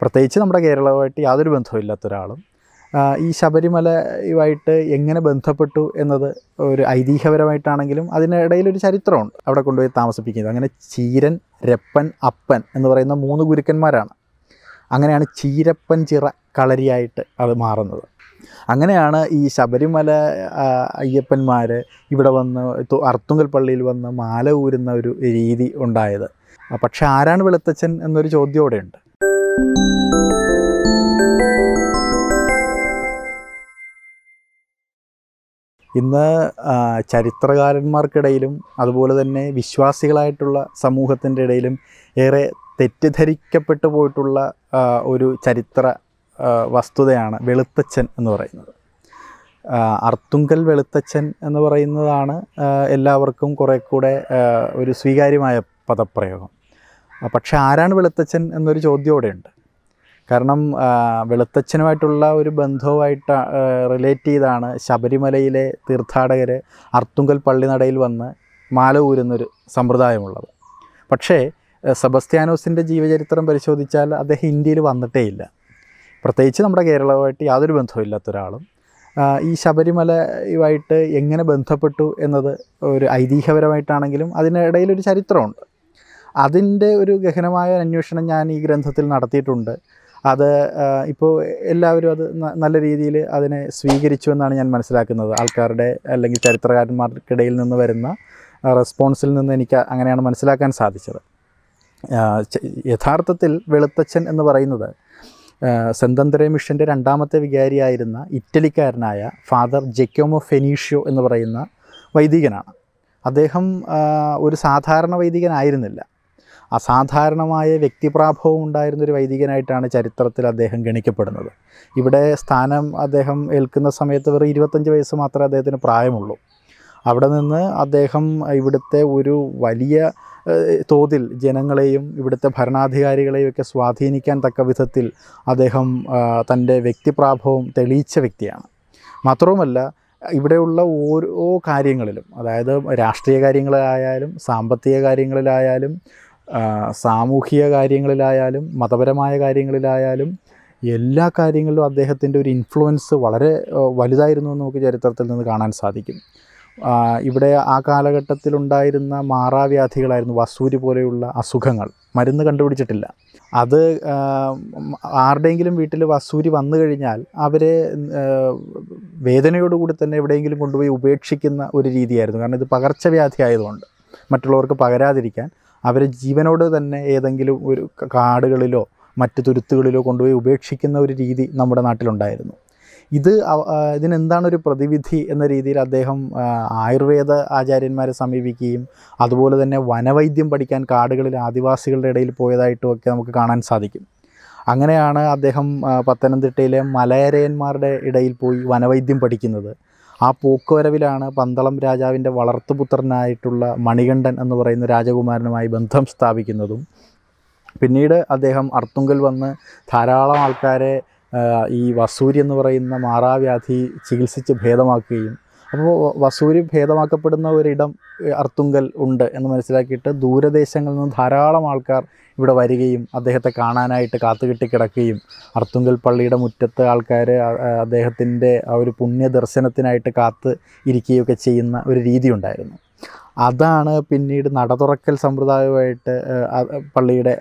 പ്രത്യേകിച്ച് നമ്മുടെ കേരളവുമായിട്ട് യാതൊരു ബന്ധവുമില്ലാത്ത ഒരാളും ആ, ഈ ശബരിമലയുമായിട്ട് എങ്ങനെ ബന്ധപ്പെട്ടു എന്നത് ഒരു ഐതിഹ്യപരമായിട്ടാണെങ്കിലും അതിനിടയിൽ ഒരു ചരിത്രമുണ്ട് അവിടെ കൊണ്ടുപോയി താമസിപ്പിക്കുന്നത് അങ്ങനെ ചീരൻ രപ്പൻ അപ്പൻ എന്ന് പറയുന്ന മൂന്ന് ഗുരുക്കന്മാരാണ് അങ്ങനെയാണ് ചീരപ്പൻ ചിറ കളരിയായിട്ട് അത് മാറുന്നത് അങ്ങനെയാണ് ഈ ശബരിമല ആ, അയ്യപ്പന്മാർ ഇവിടെ വന്ന് തു- അർത്തുങ്കൽ പള്ളിയിൽ വന്ന് മാല ഊരുന്ന ഒരു രീതി ഉണ്ടായത് ആ, പക്ഷെ ആരാണ് വെളുത്തച്ഛൻ എന്നൊരു ചോദ്യം ഇവിടെയുണ്ട് ഇന്ന് ആ, ചരിത്രകാരന്മാർക്കിടയിലും അതുപോലെ തന്നെ വിശ്വാസികളായിട്ടുള്ള സമൂഹത്തിൻ്റെ ഇടയിലും ഏറെ തെറ്റിദ്ധരിക്കപ്പെട്ടു പോയിട്ടുള്ള ആ, ഒരു ചരിത്ര ആ, വസ്തുതയാണ് വെളുത്തച്ഛൻ എന്ന് പറയുന്നത് ആ, അർത്തുങ്കൽ വെളുത്തച്ഛൻ എന്ന് പറയുന്നതാണ് ആ, എല്ലാവർക്കും കുറേ കൂടെ ആ, ഒരു സ്വീകാര്യമായ പദപ്രയോഗം ആ, പക്ഷെ ആരാണ് വെളുത്തച്ഛൻ എന്നൊരു ചോദ്യം ഇവിടെയുണ്ട് കാരണം ആ, വെളുത്തച്ഛനുമായിട്ടുള്ള ഒരു ബന്ധവുമായിട്ട് റിലേറ്റ് ചെയ്താണ് ശബരിമലയിലെ തീർത്ഥാടകർ അർത്തുങ്കൽ പള്ളിനടയിൽ വന്ന് മാല ഊരുന്നൊരു സമ്പ്രദായമുള്ളത് പക്ഷേ ആ, സെബസ്ത്യാനോസിൻ്റെ ജീവചരിത്രം പരിശോധിച്ചാൽ അദ്ദേഹം ഇന്ത്യയിൽ വന്നിട്ടേ ഇല്ല പ്രത്യേകിച്ച് നമ്മുടെ കേരളവുമായിട്ട് യാതൊരു ബന്ധവുമില്ലാത്ത ഒരാളും ആ, ഈ ശബരിമലയുമായിട്ട് എങ്ങനെ ബന്ധപ്പെട്ടു എന്നത് ഒരു ഐതിഹ്യപരമായിട്ടാണെങ്കിലും അതിനിടയിൽ ഒരു ചരിത്രമുണ്ട് അതിൻ്റെ ഒരു ഗഹനമായ അന്വേഷണം ഞാൻ ഈ ഗ്രന്ഥത്തിൽ നടത്തിയിട്ടുണ്ട് അത് ഇപ്പോൾ എല്ലാവരും അത് ന- നല്ല രീതിയിൽ അതിനെ സ്വീകരിച്ചു എന്നാണ് ഞാൻ മനസ്സിലാക്കുന്നത് ആൾക്കാരുടെ അല്ലെങ്കിൽ ചരിത്രകാരന്മാർക്കിടയിൽ നിന്ന് വരുന്ന ആ, റെസ്പോൺസിൽ നിന്ന് എനിക്ക് അങ്ങനെയാണ് മനസ്സിലാക്കാൻ സാധിച്ചത് ആ, ച- യഥാർത്ഥത്തിൽ വെളുത്തച്ഛൻ എന്ന് പറയുന്നത് ആ, സെന്റ് അന്തരേ മിഷൻ്റെ രണ്ടാമത്തെ വികാരിയായിരുന്ന ഇറ്റലിക്കാരനായ ഫാദർ ജെക്കോമോ ഫെനീഷ്യോ എന്ന് പറയുന്ന വൈദികനാണ് അദ്ദേഹം ആ, ഒരു സാധാരണ വൈദികനായിരുന്നില്ല അസാധാരണമായ വ്യക്തിപ്രാഭവം ഉണ്ടായിരുന്ന ഒരു വൈദികനായിട്ടാണ് ചരിത്രത്തിൽ അദ്ദേഹം ഗണിക്കപ്പെടുന്നത് ഇവിടെ സ്ഥാനം അദ്ദേഹം ഏൽക്കുന്ന സമയത്ത് വെറും ഇരുപത്തഞ്ച് വയസ്സ് മാത്രമേ അദ്ദേഹത്തിന് പ്രായമുള്ളൂ അവിടെ നിന്ന് അദ്ദേഹം ഇവിടുത്തെ ഒരു വലിയ ഏഹ്, തോതിൽ ജനങ്ങളെയും ഇവിടുത്തെ ഭരണാധികാരികളെയും ഒക്കെ സ്വാധീനിക്കാൻ തക്ക വിധത്തിൽ അദ്ദേഹം ആ, തൻ്റെ വ്യക്തിപ്രാഭവം തെളിയിച്ച വ്യക്തിയാണ് മാത്രവുമല്ല ഇവിടെയുള്ള ഓരോ കാര്യങ്ങളിലും അതായത് രാഷ്ട്രീയ കാര്യങ്ങളിലായാലും സാമ്പത്തിക കാര്യങ്ങളിലായാലും ആ, സാമൂഹിക കാര്യങ്ങളിലായാലും മതപരമായ കാര്യങ്ങളിലായാലും എല്ലാ കാര്യങ്ങളിലും അദ്ദേഹത്തിൻ്റെ ഒരു ഇൻഫ്ലുവൻസ് വളരെ ആ, വലുതായിരുന്നു എന്ന് നമുക്ക് ചരിത്രത്തിൽ നിന്ന് കാണാൻ സാധിക്കും ആ, ഇവിടെ ആ കാലഘട്ടത്തിലുണ്ടായിരുന്ന മാറാവ്യാധികളായിരുന്നു വസൂരി പോലെയുള്ള അസുഖങ്ങൾ മരുന്ന് കണ്ടുപിടിച്ചിട്ടില്ല അത് ആ, ആരുടെയെങ്കിലും വീട്ടിൽ വസൂരി വന്നു കഴിഞ്ഞാൽ അവരെ ആ, വേദനയോടുകൂടി തന്നെ എവിടെയെങ്കിലും കൊണ്ടുപോയി ഉപേക്ഷിക്കുന്ന ഒരു രീതിയായിരുന്നു കാരണം ഇത് പകർച്ചവ്യാധി ആയതുകൊണ്ട് മറ്റുള്ളവർക്ക് പകരാതിരിക്കാൻ അവരെ ജീവനോട് തന്നെ ഏതെങ്കിലും ഒരു ക- കാടുകളിലോ മറ്റ് തുരുത്തുകളിലോ കൊണ്ടുപോയി ഉപേക്ഷിക്കുന്ന ഒരു രീതി നമ്മുടെ നാട്ടിലുണ്ടായിരുന്നു ഇത് അവ- ആ, ഇതിനെന്താണ് ഒരു പ്രതിവിധി എന്ന രീതിയിൽ അദ്ദേഹം ആ, ആയുർവേദ ആചാര്യന്മാരെ സമീപിക്കുകയും അതുപോലെ തന്നെ വനവൈദ്യം പഠിക്കാൻ കാടുകളിൽ ആദിവാസികളുടെ ഇടയിൽ പോയതായിട്ടും ഒക്കെ നമുക്ക് കാണാൻ സാധിക്കും അങ്ങനെയാണ് അദ്ദേഹം ആ, പത്തനംതിട്ടയിലെ മലയരയന്മാരുടെ ഇടയിൽ പോയി വനവൈദ്യം പഠിക്കുന്നത് ആ പോക്കുവരവിലാണ് പന്തളം രാജാവിൻ്റെ വളർത്തുപുത്രനായിട്ടുള്ള മണികണ്ഠൻ എന്ന് പറയുന്ന രാജകുമാരനുമായി ബന്ധം സ്ഥാപിക്കുന്നതും പിന്നീട് അദ്ദേഹം അർത്തുങ്കൽ വന്ന് ധാരാളം ആൾക്കാരെ ആ, ഈ വസൂരി എന്ന് പറയുന്ന മാറാവ്യാധി ചികിത്സിച്ച് ഭേദമാക്കുകയും അപ്പോൾ വസൂരി ഭേദമാക്കപ്പെടുന്ന ഒരിടം ഏ, അർത്തുങ്കൽ ഉണ്ട് എന്ന് മനസ്സിലാക്കിയിട്ട് ദൂരദേശങ്ങളിൽ നിന്ന് ധാരാളം ആൾക്കാർ ഇവിടെ വരികയും അദ്ദേഹത്തെ കാണാനായിട്ട് കാത്തുകെട്ടി കിടക്കുകയും അർത്തുങ്കൽ പള്ളിയുടെ മുറ്റത്ത് ആൾക്കാർ അദ്ദേഹത്തിൻ്റെ ആ ഒരു പുണ്യ ദർശനത്തിനായിട്ട് കാത്ത് ഇരിക്കുകയൊക്കെ ചെയ്യുന്ന ഒരു രീതി ഉണ്ടായിരുന്നു അതാണ് പിന്നീട് നട തുറക്കൽ സമ്പ്രദായവുമായിട്ട് ഏ, ആ, പള്ളിയുടെ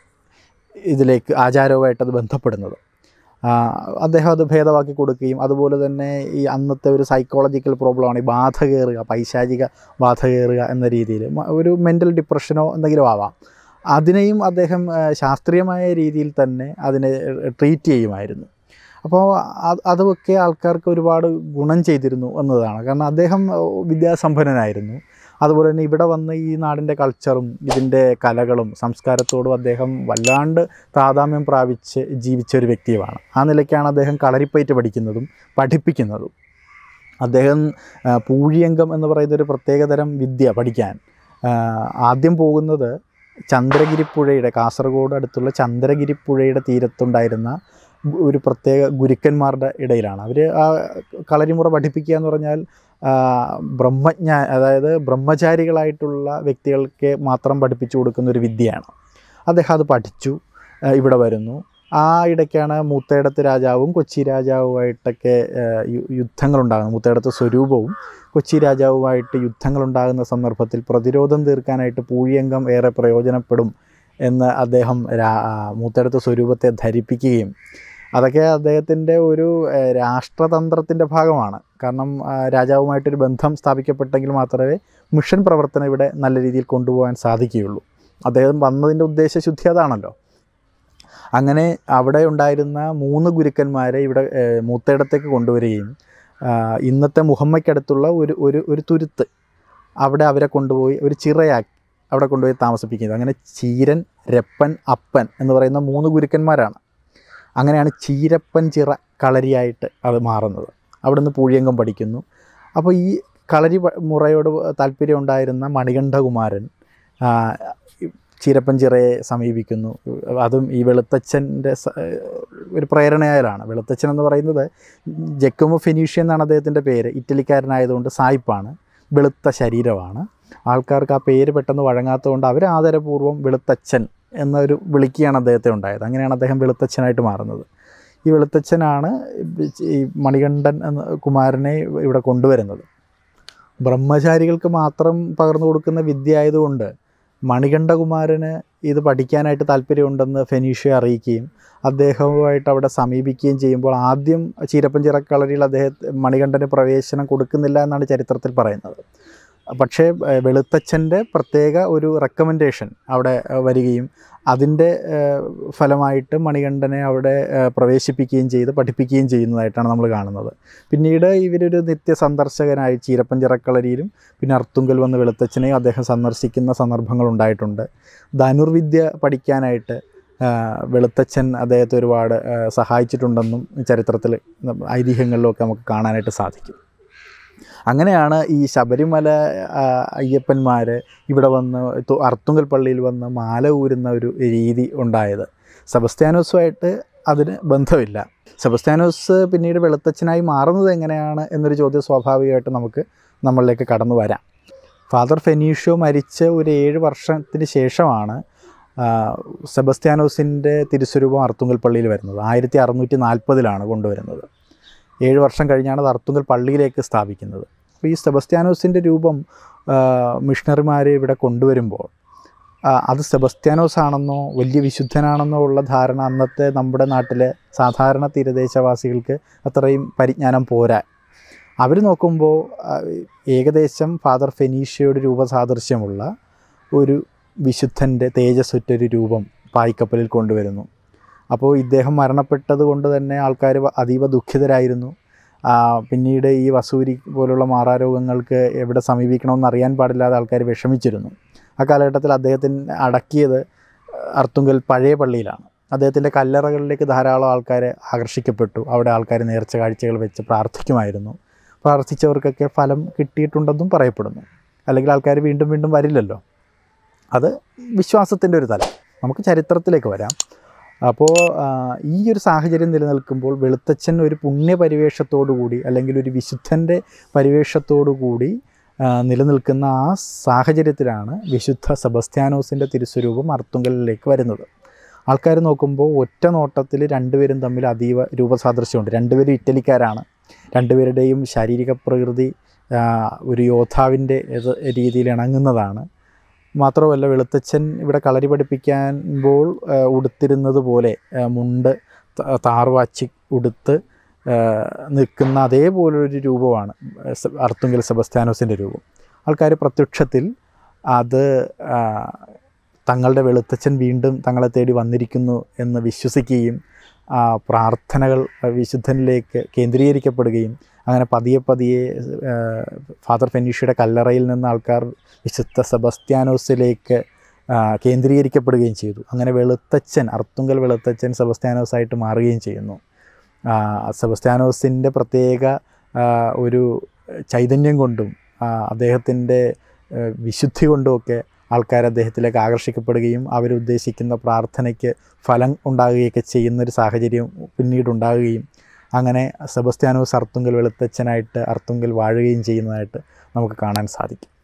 ഇതിലേക്ക് ആചാരവുമായിട്ട് അത് ബന്ധപ്പെടുന്നത് ആ, അദ്ദേഹം അത് ഭേദമാക്കി കൊടുക്കുകയും അതുപോലെ തന്നെ ഈ അന്നത്തെ ഒരു സൈക്കോളജിക്കൽ പ്രോബ്ലമാണ് ഈ ബാധ കയറുക പൈശാചിക ബാധ കയറുക എന്ന രീതിയിൽ മ- ഒരു മെൻ്റൽ ഡിപ്രഷനോ എന്തെങ്കിലും ആവാം അതിനെയും അദ്ദേഹം ആ, ശാസ്ത്രീയമായ രീതിയിൽ തന്നെ അതിനെ ട്രീറ്റ് ചെയ്യുമായിരുന്നു അപ്പോൾ അത് അതൊക്കെ ആൾക്കാർക്ക് ഒരുപാട് ഗുണം ചെയ്തിരുന്നു എന്നതാണ് കാരണം അദ്ദേഹം ആ, വിദ്യാസമ്പന്നനായിരുന്നു അതുപോലെ തന്നെ ഇവിടെ വന്ന് ഈ നാടിൻ്റെ കൾച്ചറും ഇതിൻ്റെ കലകളും സംസ്കാരത്തോടും അദ്ദേഹം വല്ലാണ്ട് താതാമ്യം പ്രാപിച്ച് ജീവിച്ച ഒരു വ്യക്തിയുമാണ് ആ നിലയ്ക്കാണ് അദ്ദേഹം കളരിപ്പയറ്റ് പഠിക്കുന്നതും പഠിപ്പിക്കുന്നതും അദ്ദേഹം ആ, പൂഴിയങ്കം എന്ന് പറയുന്ന ഒരു പ്രത്യേകതരം വിദ്യ പഠിക്കാൻ ആ, ആദ്യം പോകുന്നത് ചന്ദ്രഗിരിപ്പുഴയുടെ കാസർഗോഡ് അടുത്തുള്ള ചന്ദ്രഗിരിപ്പുഴയുടെ തീരത്തുണ്ടായിരുന്ന ഗു- ഒരു പ്രത്യേക ഗുരുക്കന്മാരുടെ ഇടയിലാണ് അവർ ആ കളരിമുറ പഠിപ്പിക്കുക എന്ന് പറഞ്ഞാൽ ആ, ബ്രഹ്മജ്ഞ അതായത് ബ്രഹ്മചാരികളായിട്ടുള്ള വ്യക്തികൾക്ക് മാത്രം പഠിപ്പിച്ചു കൊടുക്കുന്ന ഒരു വിദ്യയാണ് അദ്ദേഹം അത് പഠിച്ചു ആ, ഇവിടെ വരുന്നു ആ ഇടയ്ക്കാണ് മൂത്തേടത്ത് രാജാവും കൊച്ചി രാജാവുമായിട്ടൊക്കെ ഏഹ്, യു- യുദ്ധങ്ങളുണ്ടാകുന്നത് മൂത്തേടത്ത് സ്വരൂപവും കൊച്ചി രാജാവുമായിട്ട് യുദ്ധങ്ങളുണ്ടാകുന്ന സന്ദർഭത്തിൽ പ്രതിരോധം തീർക്കാനായിട്ട് പൂഴിയംഗം ഏറെ പ്രയോജനപ്പെടും എന്ന് അദ്ദേഹം രാ മൂത്തേടത്ത് സ്വരൂപത്തെ ധരിപ്പിക്കുകയും അതൊക്കെ അദ്ദേഹത്തിൻ്റെ ഒരു ഏഹ്, രാഷ്ട്രതന്ത്രത്തിൻ്റെ ഭാഗമാണ് കാരണം ആ, രാജാവുമായിട്ടൊരു ബന്ധം സ്ഥാപിക്കപ്പെട്ടെങ്കിൽ മാത്രമേ മിഷൻ പ്രവർത്തനം ഇവിടെ നല്ല രീതിയിൽ കൊണ്ടുപോകാൻ സാധിക്കുകയുള്ളൂ അദ്ദേഹം വന്നതിൻ്റെ ഉദ്ദേശശുദ്ധി അതാണല്ലോ അങ്ങനെ അവിടെ ഉണ്ടായിരുന്ന മൂന്ന് ഗുരുക്കന്മാരെ ഇവിടെ ഏഹ്, മൂത്തേടത്തേക്ക് കൊണ്ടുവരികയും ആ, ഇന്നത്തെ മുഹമ്മയ്ക്കടുത്തുള്ള ഒരു ഒരു ഒരു തുരുത്ത് അവിടെ അവരെ കൊണ്ടുപോയി ഒരു ചിറയാക്കി അവിടെ കൊണ്ടുപോയി താമസിപ്പിക്കുന്നത് അങ്ങനെ ചീരൻ രപ്പൻ അപ്പൻ എന്ന് പറയുന്ന മൂന്ന് ഗുരുക്കന്മാരാണ് അങ്ങനെയാണ് ചീരപ്പൻ ചിറ കളരിയായിട്ട് അത് മാറുന്നത് അവിടെ നിന്ന് പൂഴിയങ്കം പഠിക്കുന്നു അപ്പോൾ ഈ കളരി പ- മുറയോട് താല്പര്യം ഉണ്ടായിരുന്ന മണികണ്ഠകുമാരൻ ആ, ഈ ചീരപ്പൻ ചിറയെ സമീപിക്കുന്നു അതും ഈ വെളുത്തച്ഛൻ്റെ സ- ഒരു പ്രേരണയാലാണ് വെളുത്തച്ഛൻ എന്ന് പറയുന്നത് ജക്കുമോ ഫെനീഷ്യ എന്നാണ് അദ്ദേഹത്തിൻ്റെ പേര് ഇറ്റലിക്കാരനായതുകൊണ്ട് സായിപ്പാണ് വെളുത്ത ശരീരമാണ് ആൾക്കാർക്ക് ആ പേര് പെട്ടെന്ന് വഴങ്ങാത്തതുകൊണ്ട് അവർ ആദരപൂർവ്വം വെളുത്തച്ഛൻ എന്നൊരു വിളിക്കുകയാണ് അദ്ദേഹത്തെ ഉണ്ടായത് അങ്ങനെയാണ് അദ്ദേഹം വെളുത്തച്ഛനായിട്ട് മാറുന്നത് ഈ വെളുത്തച്ഛനാണ് ഈ മണികണ്ഠൻ എന്ന കുമാരനെ ഇവിടെ കൊണ്ടുവരുന്നത് ബ്രഹ്മചാരികൾക്ക് മാത്രം പകർന്നു കൊടുക്കുന്ന വിദ്യ ആയതുകൊണ്ട് മണികണ്ഠകുമാരന് ഇത് പഠിക്കാനായിട്ട് താല്പര്യമുണ്ടെന്ന് ഫെനീഷ്യ അറിയിക്കുകയും അദ്ദേഹവുമായിട്ട് അവിടെ സമീപിക്കുകയും ചെയ്യുമ്പോൾ ആദ്യം ചീരപ്പൻ ചിറക്കളരിയിൽ അദ്ദേഹത്തെ മണികണ്ഠന് പ്രവേശനം കൊടുക്കുന്നില്ല എന്നാണ് ചരിത്രത്തിൽ പറയുന്നത് പക്ഷേ ഏഹ്, വെളുത്തച്ഛൻ്റെ പ്രത്യേക ഒരു റെക്കമെൻഡേഷൻ അവിടെ ഏഹ്, വരികയും അതിൻ്റെ ഏഹ്, ഫലമായിട്ട് മണികണ്ഠനെ അവിടെ ഏഹ്, പ്രവേശിപ്പിക്കുകയും ചെയ്ത് പഠിപ്പിക്കുകയും ചെയ്യുന്നതായിട്ടാണ് നമ്മൾ കാണുന്നത് പിന്നീട് ഇവരൊരു നിത്യ സന്ദർശകനായി ചീരപ്പൻ ചിറക്കളരിയിലും പിന്നെ അർത്തുങ്കൽ വന്ന് വെളുത്തച്ഛനെയും അദ്ദേഹം സന്ദർശിക്കുന്ന സന്ദർഭങ്ങൾ ഉണ്ടായിട്ടുണ്ട് ധനുർവിദ്യ പഠിക്കാനായിട്ട് ആ, വെളുത്തച്ഛൻ അദ്ദേഹത്തെ ഒരുപാട് ആ, സഹായിച്ചിട്ടുണ്ടെന്നും ചരിത്രത്തിൽ ഐതിഹ്യങ്ങളിലൊക്കെ നമുക്ക് കാണാനായിട്ട് സാധിക്കും അങ്ങനെയാണ് ഈ ശബരിമല ആ, അയ്യപ്പന്മാർ ഇവിടെ വന്ന് തു- അർത്തുങ്കൽ പള്ളിയിൽ വന്ന് മാല ഊരുന്ന ഒരു രീതി ഉണ്ടായത് സെബസ്ത്യാനോസുമായിട്ട് അതിന് ബന്ധമില്ല സെബസ്ത്യാനോസ് പിന്നീട് വെളുത്തച്ഛനായി മാറുന്നത് എങ്ങനെയാണ് എന്നൊരു ചോദ്യം സ്വാഭാവികമായിട്ട് നമുക്ക് നമ്മളിലേക്ക് കടന്നു വരാം ഫാദർ ഫെനീഷ്യോ മരിച്ച് ഒരു ഏഴ് വർഷത്തിന് ശേഷമാണ് ആ, സെബസ്ത്യാനോസിൻ്റെ തിരുസ്വരൂപം അർത്തുങ്കൽ പള്ളിയിൽ വരുന്നത് ആയിരത്തി അറുന്നൂറ്റി നാൽപ്പതിലാണ് കൊണ്ടുവരുന്നത് ഏഴ് വർഷം കഴിഞ്ഞാണ് അത് അർത്തുങ്കൽ പള്ളിയിലേക്ക് സ്ഥാപിക്കുന്നത് അപ്പോൾ ഈ സെബസ്ത്യാനോസിൻ്റെ രൂപം മിഷണറിമാർ ഇവിടെ കൊണ്ടുവരുമ്പോൾ ആ, അത് സെബസ്ത്യാനോസ് ആണെന്നോ വലിയ വിശുദ്ധനാണെന്നോ ഉള്ള ധാരണ അന്നത്തെ നമ്മുടെ നാട്ടിലെ സാധാരണ തീരദേശവാസികൾക്ക് അത്രയും പരിജ്ഞാനം പോരാ അവർ നോക്കുമ്പോൾ ആ, ഏകദേശം ഫാദർ ഫെനീഷ്യയുടെ രൂപസാദൃശ്യമുള്ള ഒരു വിശുദ്ധൻ്റെ തേജസ്സുറ്റൊരു രൂപം പായ്ക്കപ്പലിൽ കൊണ്ടുവരുന്നു അപ്പോൾ ഇദ്ദേഹം മരണപ്പെട്ടത് കൊണ്ട് തന്നെ ആൾക്കാർ അതീവ ദുഃഖിതരായിരുന്നു ആ, പിന്നീട് ഈ വസൂരി പോലുള്ള മാറാരോഗങ്ങൾക്ക് എവിടെ സമീപിക്കണമെന്ന് അറിയാൻ പാടില്ലാതെ ആൾക്കാർ വിഷമിച്ചിരുന്നു ആ കാലഘട്ടത്തിൽ അദ്ദേഹത്തിന് അടക്കിയത് അർത്തുങ്കൽ പഴയ പള്ളിയിലാണ് അദ്ദേഹത്തിൻ്റെ കല്ലറകളിലേക്ക് ധാരാളം ആൾക്കാർ ആകർഷിക്കപ്പെട്ടു അവിടെ ആൾക്കാർ നേർച്ച കാഴ്ചകൾ വെച്ച് പ്രാർത്ഥിക്കുമായിരുന്നു പ്രാർത്ഥിച്ചവർക്കൊക്കെ ഫലം കിട്ടിയിട്ടുണ്ടെന്നും പറയപ്പെടുന്നു അല്ലെങ്കിൽ ആൾക്കാർ വീണ്ടും വീണ്ടും വരില്ലല്ലോ അത് വിശ്വാസത്തിൻ്റെ ഒരു തലം നമുക്ക് ചരിത്രത്തിലേക്ക് വരാം അപ്പോൾ ആ, ഈ ഒരു സാഹചര്യം നിലനിൽക്കുമ്പോൾ വെളുത്തച്ഛൻ ഒരു പുണ്യപരിവേഷത്തോടു കൂടി അല്ലെങ്കിൽ ഒരു വിശുദ്ധൻ്റെ പരിവേഷത്തോടു കൂടി ആ, നിലനിൽക്കുന്ന ആ സാഹചര്യത്തിലാണ് വിശുദ്ധ സെബസ്ത്യാനോസിൻ്റെ തിരുസ്വരൂപം അർത്തുങ്കലിലേക്ക് വരുന്നത് ആൾക്കാർ നോക്കുമ്പോൾ ഒറ്റ നോട്ടത്തിൽ രണ്ടുപേരും തമ്മിൽ അതീവ രൂപസാദൃശ്യമുണ്ട് രണ്ടുപേരും ഇറ്റലിക്കാരാണ് രണ്ടുപേരുടെയും ശാരീരിക പ്രകൃതി ആ, ഒരു യോദ്ധാവിൻ്റെ ഇത് രീതിയിൽ ഇണങ്ങുന്നതാണ് മാത്രമല്ല വെളുത്തച്ഛൻ ഇവിടെ കളരി പഠിപ്പിക്കുമ്പോൾ ആ, ഉടുത്തിരുന്നത് പോലെ ആ, മുണ്ട് ത- താർവാച്ചി ഉടുത്ത് ആ, നിൽക്കുന്ന അതേപോലൊരു രൂപമാണ് സെ- അർത്തുങ്കൽ സെബസ്ത്യാനോസിൻ്റെ രൂപം ആൾക്കാർ പ്രത്യക്ഷത്തിൽ അത് ആ, തങ്ങളുടെ വെളുത്തച്ഛൻ വീണ്ടും തങ്ങളെ തേടി വന്നിരിക്കുന്നു എന്ന് വിശ്വസിക്കുകയും ആ പ്രാർത്ഥനകൾ വിശുദ്ധനിലേക്ക് കേന്ദ്രീകരിക്കപ്പെടുകയും അങ്ങനെ പതിയെ പതിയെ ആ, ഫാദർ ഫെനീഷ്യയുടെ കല്ലറയിൽ നിന്ന് ആൾക്കാർ വിശുദ്ധ സെബസ്ത്യാനോസിലേക്ക് ആ, കേന്ദ്രീകരിക്കപ്പെടുകയും ചെയ്തു അങ്ങനെ വെളുത്തച്ഛൻ അർത്തുങ്കൽ വെളുത്തച്ഛൻ സെബസ്ത്യാനോസായിട്ട് മാറുകയും ചെയ്യുന്നു ആ, സെബസ്ത്യാനോസിൻ്റെ പ്രത്യേക ആ, ഒരു ചൈതന്യം കൊണ്ടും അദ്ദേഹത്തിൻ്റെ വിശുദ്ധി കൊണ്ടുമൊക്കെ ആൾക്കാർ അദ്ദേഹത്തിലേക്ക് ആകർഷിക്കപ്പെടുകയും അവരുദ്ദേശിക്കുന്ന പ്രാർത്ഥനയ്ക്ക് ഫലം ഉണ്ടാകുകയൊക്കെ ചെയ്യുന്നൊരു സാഹചര്യം പിന്നീട് ഉണ്ടാകുകയും അങ്ങനെ സെബസ്ത്യാനോസ് അർത്തുങ്കൽ വെളുത്തച്ഛനായിട്ട് അർത്തുങ്കൽ വാഴുകയും ചെയ്യുന്നതായിട്ട് നമുക്ക് കാണാൻ സാധിക്കും